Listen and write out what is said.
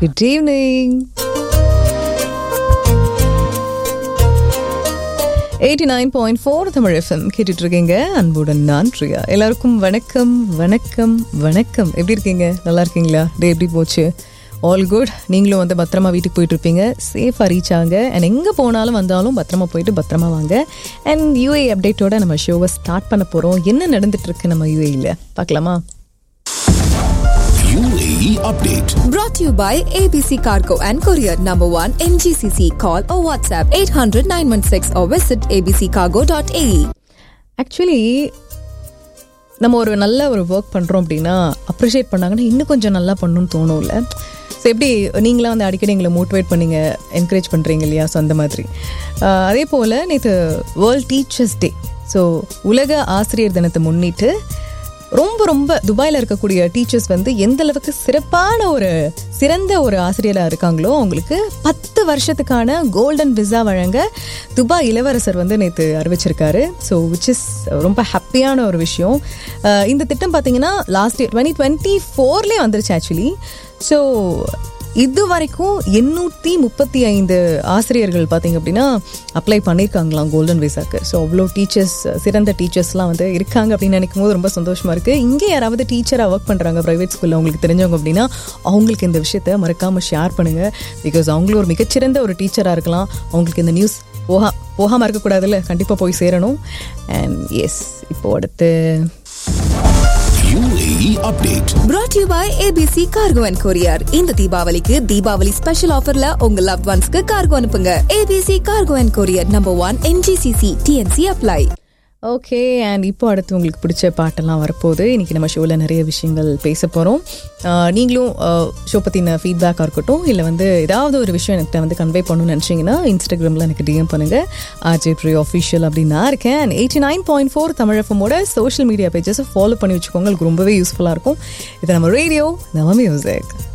Good evening eighty nine point four Tamil FM கேட்டுட்டு இருக்கீங்க அன்புடன் நான் பிரியா எல்லாருக்கும் வணக்கம் வணக்கம் வணக்கம் எப்படி இருக்கீங்க நல்லா இருக்கீங்களா டே எப்படி போச்சு ஆல் குட் நீங்களும் வந்து பத்திரமா வீட்டுக்கு போயிட்டு இருப்பீங்க சேஃபாக ரீச் ஆகுங்க அண்ட் எங்கே போனாலும் வந்தாலும் பத்திரமா போயிட்டு பத்திரமா வாங்க அண்ட் யூஏ அப்டேட்டோட நம்ம ஷோவை ஸ்டார்ட் பண்ண போகிறோம் என்ன நடந்துட்டு இருக்கு நம்ம யூஏயில் பார்க்கலாமா UAE update. Brought to you by ABC Cargo and Courier Number 1 MGCC. Call or WhatsApp 800 916 or visit abccargo.ae. Actually நம்ம ஒரு நல்ல ஒரு ஒர்க் பண்ணுறோம் அப்படின்னா அப்ரிஷியேட் பண்ணாங்கன்னா இன்னும் கொஞ்சம் நல்லா பண்ணணும்னு தோணும்ல ஸோ எப்படி நீங்களாம் வந்து அடிக்கடி எங்களை மோட்டிவேட் பண்ணீங்க என்கரேஜ் பண்ணுறீங்க இல்லையா ஸோ அந்த மாதிரி ஆஹ் அதே போல் நேற்று வேர்ல்ட் டீச்சர்ஸ் டே ஸோ உலக ஆசிரியர் தினத்தை முன்னிட்டு ரொம்ப ரொம்ப துபாயில் இருக்கக்கூடிய டீச்சர்ஸ் வந்து எந்த அளவுக்கு சிறப்பான ஒரு சிறந்த ஒரு ஆசிரியராக இருக்காங்களோ அவங்களுக்கு பத்து வருஷத்துக்கான கோல்டன் விசா வழங்க துபாய் இளவரசர் வந்து நேற்று அறிவிச்சிருக்காரு ஸோ விச் இஸ் ரொம்ப ஹாப்பியான ஒரு விஷயம் அஹ் இந்த திட்டம் பார்த்தீங்கன்னா லாஸ்ட் இயர் டுவெண்ட்டி டுவெண்ட்டி ஃபோர்லேயே வந்துருச்சு ஆக்சுவலி ஸோ இது வரைக்கும் எண்ணூற்றி முப்பத்தி ஐந்து ஆசிரியர்கள் பார்த்தீங்க அப்படின்னா அப்ளை பண்ணியிருக்காங்களாம் கோல்டன் விசாக்கு ஸோ அவ்வளோ டீச்சர்ஸ் சிறந்த டீச்சர்ஸ்லாம் வந்து இருக்காங்க அப்படின்னு நினைக்கும் போது ரொம்ப சந்தோஷமாக இருக்குது இங்கே யாராவது டீச்சராக ஒர்க் பண்ணுறாங்க ப்ரைவேட் ஸ்கூலில் அவங்களுக்கு தெரிஞ்சவங்க அப்படின்னா அவங்களுக்கு இந்த விஷயத்த மறக்காமல் ஷேர் பண்ணுங்கள் பிகாஸ் அவங்களும் ஒரு மிகச்சிறந்த ஒரு டீச்சராக இருக்கலாம் அவங்களுக்கு இந்த நியூஸ் போகா போகாமல் இருக்கக்கூடாதுல்ல கண்டிப்பாக போய் சேரணும் அண்ட் எஸ் இப்போ அடுத்து UAE update. Brought to you by ABC Cargo and Courier. இந்த தீபாவளிக்கு தீபாவளி ஸ்பெஷல் ஆஃபர்ல உங்க லவ்ட் ஒன்ஸ்க்கு கார்கோ அனுப்புங்க ABC Cargo and Courier Number 1 MGCC TNC apply. Okay and இப்போ அடுத்து உங்களுக்கு பிடிச்ச பாட்டெல்லாம் வரப்போகுது இன்றைக்கி நம்ம ஷோவில் நிறைய விஷயங்கள் பேச போகிறோம் நீங்களும் ஷோ பற்றின ஃபீட்பேக்காக இருக்கட்டும் இல்லை வந்து ஏதாவது ஒரு விஷயம் எனக்கு வந்து கன்வே பண்ணணும்னு நினச்சிங்கன்னா இன்ஸ்டாகிராமில் எனக்கு டிஎம் பண்ணுங்கள் ஆர்ஜே ப்ரி அஃபிஷியல் அப்படின்னு நான் இருக்கேன் and eighty nine point four தமிழஃபமோட சோஷியல் மீடியா பேஜஸை ஃபாலோ பண்ணி வச்சுக்கோங்க உங்களுக்கு ரொம்பவே யூஸ்ஃபுல்லாக இருக்கும் இது நம்ம ரேடியோ நம்ம மியூசிக்